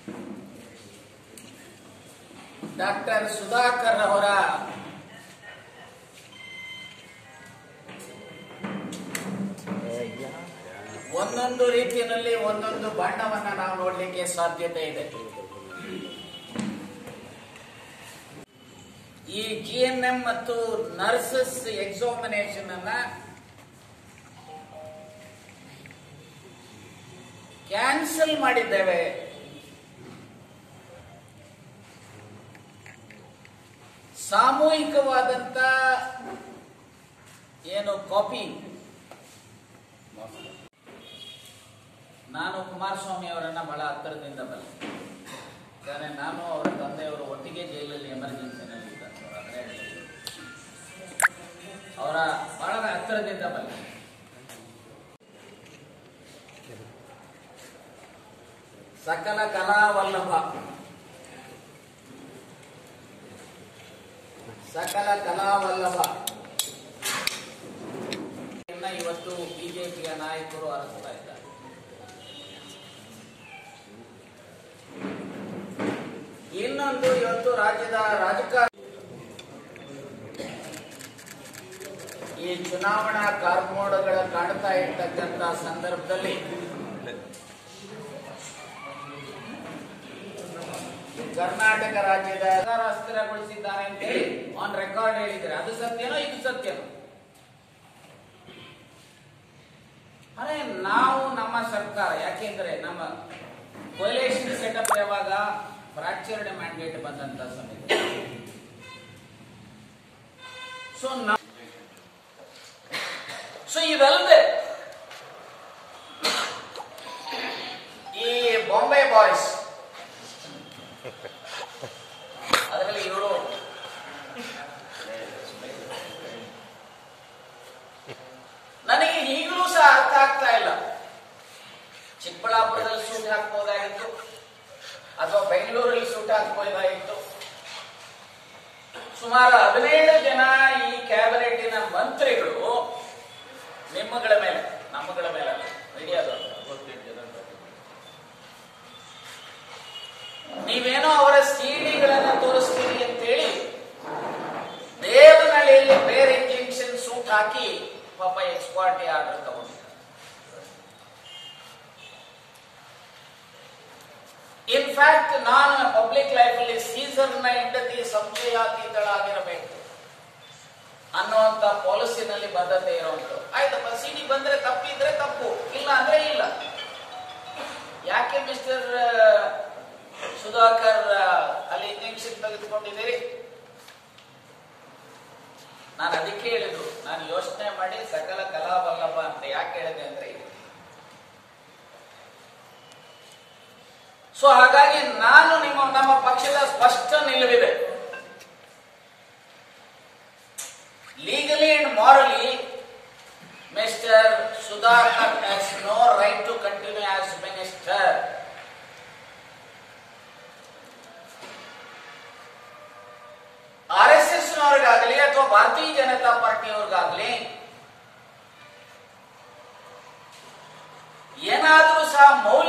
doctor Sudhakar ಅವರ ಒಂದೊಂದು ರೀತಿಯಲ್ಲಿ ಒಂದೊಂದು ಬಣ್ಣವನ್ನ ನಾವು ನೋಡ್ಲಿಕ್ಕೆ ಸಾಧ್ಯತೆ ಇದೆ ಈ ಜಿ ಎನ್ ಎಂ ಮತ್ತು ನರ್ಸಸ್ ಎಕ್ಸಾಮಿನೇಷನ್ ಅನ್ನ ಕ್ಯಾನ್ಸಲ್ ಮಾಡಿದ್ದೇವೆ ಸಾಮೂಹಿಕವಾದಂತ ಏನು ಕಾಪಿ ನಾನು ಕುಮಾರಸ್ವಾಮಿ ಅವರನ್ನ ಬಹಳ ಹತ್ತಿರದಿಂದ ಬಲ್ಲೆ ಯಾಕಂದ್ರೆ ನಾನು ಅವರ ತಂದೆಯವರು ಒಟ್ಟಿಗೆ ಜೈಲಲ್ಲಿ ಎಮರ್ಜೆನ್ಸಿನಲ್ಲಿ ಇದ್ದಂಥವ್ರು ಅಂದ್ರೆ ಅವರ ಬಹಳ ಹತ್ತಿರದಿಂದ ಬಲ್ಲೆ ಸಕಲ ಕಲಾವಲ್ಲಭ ಸಕಲ ಕಲಾವಲ್ಲಭ ಇನ್ನ ಇವತ್ತು ಬಿಜೆಪಿಯ ನಾಯಕರು ಅರಸ್ತಾ ಇದ್ದಾರೆ ಇನ್ನೊಂದು ಇವತ್ತು ರಾಜ್ಯದ ರಾಜಕಾರಣ ಈ ಚುನಾವಣಾ ಕಾರ್ಮೋಡಗಳ ಕಾಣ್ತಾ ಇರ್ತಕ್ಕಂಥ ಸಂದರ್ಭದಲ್ಲಿ ಕರ್ನಾಟಕ ರಾಜ್ಯದ ಸರ್ಕಾರ ಅಸ್ಥಿರಗೊಳಿಸಿದ್ದಾರೆ ಅಂತ ಹೇಳಿ ಆನ್ ರೆಕಾರ್ಡ್ ಹೇಳಿದ್ದಾರೆ ಅದು ಸತ್ಯನೋ ಇದು ಸತ್ಯನೋ ಅರೆ ನಾವು ನಮ್ಮ ಸರ್ಕಾರ ಯಾಕೆಂದ್ರೆ ನಮ್ಮ ಕೊಲೇಷನ್ ಸೆಟಪ್ ಯಾವಾಗ ಫ್ರಾಕ್ಚರ್ಡ್ ಮ್ಯಾಂಡೇಟ್ ಬಂದಂತ ಸಮಯ ಸೊ ಸೊ ಇದಲ್ಲದೆ ಈ ಬಾಂಬೆ ಬಾಯ್ಸ್ ಅದರಲ್ಲಿ ಇವರು ನನಗೆ ಈಗಲೂ ಸಹ ಅರ್ಥ ಆಗ್ತಾ ಇಲ್ಲ ಚಿಕ್ಕಬಳ್ಳಾಪುರದಲ್ಲಿ ಸೂಟ್ ಹಾಕ್ಬೋದಾಗಿತ್ತು ಅಥವಾ ಬೆಂಗಳೂರಲ್ಲಿ ಸೂಟ್ ಹಾಕ್ಬೋದಾಗಿತ್ತು ಸುಮಾರು ಹದಿನೇಳು ಜನ ಈ ಕ್ಯಾಬಿನೆಟ್ಟಿನ ಮಂತ್ರಿಗಳು ನಿಮ್ಮಗಳ ಮೇಲೆ ನಮ್ಮಗಳ ಮೇಲೆ ಮೀಡಿಯಾದ ನೀವೇನೋ ಅವರ ಸಿಡಿಗಳನ್ನ ತೋರಿಸ್ತೀರಿ ಅಂತೇಳಿ ದೇವನಹಳ್ಳಿಯಲ್ಲಿ ಬೇರೆ ಇಂಜೆಕ್ಷನ್ ಸೂಟ್ ಹಾಕಿ ಪಾಪ ಎಕ್ಸ್ಪಾರ್ಟಿ ಆರ್ಡರ್ ತಗೊಂಡಿದ್ದಾರೆ ಇನ್ಫ್ಯಾಕ್ಟ್ ನಾನು ಪಬ್ಲಿಕ್ ಲೈಫ್ ಅಲ್ಲಿ ಸೀಸರ್ನ ಹೆಂಡತಿ ಸಂಶಯಾತೀತಳಾಗಿರಬೇಕು ಅನ್ನುವಂತ ಪಾಲಿಸಿನಲ್ಲಿ ಬದ್ಧತೆ ಇರುವಂತ ಆಯ್ತಪ್ಪ ಸಿಡಿ ಬಂದ್ರೆ ತಪ್ಪಿದ್ರೆ ತಪ್ಪು ಇಲ್ಲ ಅಂದ್ರೆ ಇಲ್ಲ ಯಾಕೆ ಮಿಸ್ಟರ್ ಸುಧಾಕರ್ ಅಲ್ಲಿ ಇಂಜೆಕ್ಷನ್ ತೆಗೆದುಕೊಂಡಿದ್ದೀರಿ ನಾನು ಅದಕ್ಕೆ ಹೇಳಿದ್ರು ನಾನು ಯೋಚನೆ ಮಾಡಿ ಸಕಲ ಕಲಾವಲ್ಲಭ ಅಂತ ಯಾಕೆ ಹೇಳಿದೆ ಅಂದ್ರೆ ಇದು ಸೊ ಹಾಗಾಗಿ ನಾನು ನಿಮ್ಮ ನಮ್ಮ ಪಕ್ಷದ ಸ್ಪಷ್ಟ ನಿಲುವಿದೆ ಲೀಗಲಿ ಅಂಡ್ ಮಾರಲಿ mister Sudhakar has no right to continue as minister R S S ನವರಿಗಾಗಲಿ ಅಥವಾ ಭಾರತೀಯ ಜನತಾ ಪಾರ್ಟಿಯವ್ರಿಗಾಗಲಿ ಏನಾದರೂ ಸಹ ಮೌ